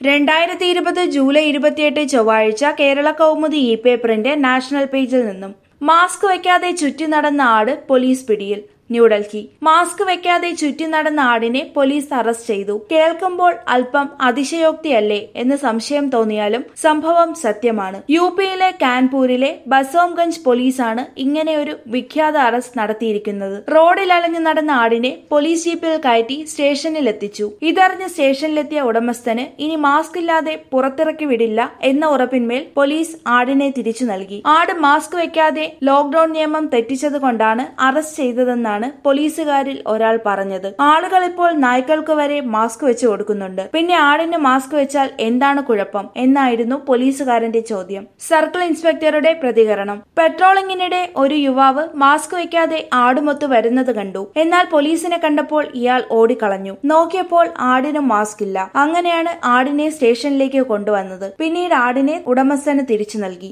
രണ്ടായിരത്തി ഇരുപത് ജൂലൈ ഇരുപത്തിയെട്ട് ചൊവ്വാഴ്ച കേരള കൗമുദി ഇ പേപ്പറിന്റെ നാഷണൽ പേജിൽ നിന്നും മാസ്ക് വയ്ക്കാതെ ചുറ്റി നടന്ന ആട് പോലീസ് പിടിയിൽ ന്യൂഡൽഹി മാസ്ക് വെക്കാതെ ചുറ്റി നടന്ന ആടിനെ പോലീസ് അറസ്റ്റ് ചെയ്തു കേൾക്കുമ്പോൾ അല്പം അതിശയോക്തിയല്ലേ എന്ന് സംശയം തോന്നിയാലും സംഭവം സത്യമാണ് യു പിയിലെ കാൻപൂരിലെ ബസോംഗഞ്ച് പോലീസാണ് ഇങ്ങനെയൊരു വിഖ്യാത അറസ്റ്റ് നടത്തിയിരിക്കുന്നത് റോഡിൽ അലഞ്ഞു നടന്ന ആടിനെ പോലീസ് ജീപ്പിൽ കയറ്റി സ്റ്റേഷനിൽ എത്തിച്ചു ഇതറിഞ്ഞ് സ്റ്റേഷനിലെത്തിയ ഉടമസ്ഥന് ഇനി മാസ്ക് ഇല്ലാതെ പുറത്തിറക്കി വിടില്ല എന്ന ഉറപ്പിന്മേൽ പോലീസ് ആടിനെ തിരിച്ചു നൽകി ആട് മാസ്ക് വെക്കാതെ ലോക്ഡൌൺ നിയമം തെറ്റിച്ചതുകൊണ്ടാണ് അറസ്റ്റ് ചെയ്തതെന്നാണ് പോലീസുകാരിൽ ഒരാൾ പറഞ്ഞത് ആളുകൾ ഇപ്പോൾ നായ്ക്കൾക്ക് വരെ മാസ്ക് വെച്ച് കൊടുക്കുന്നുണ്ട് പിന്നെ ആടിന് മാസ്ക് വെച്ചാൽ എന്താണ് കുഴപ്പം എന്നായിരുന്നു പോലീസുകാരന്റെ ചോദ്യം സർക്കിൾ ഇൻസ്പെക്ടറുടെ പ്രതികരണം പെട്രോളിംഗിനിടെ ഒരു യുവാവ് മാസ്ക് വെക്കാതെ ആടുമൊത്ത് വരുന്നത് കണ്ടു എന്നാൽ പോലീസിനെ കണ്ടപ്പോൾ ഇയാൾ ഓടിക്കളഞ്ഞു നോക്കിയപ്പോൾ ആടിന് മാസ്ക് ഇല്ല അങ്ങനെയാണ് ആടിനെ സ്റ്റേഷനിലേക്ക് കൊണ്ടുവന്നത് പിന്നീട് ആടിനെ ഉടമസ്ഥന് തിരിച്ചു നൽകി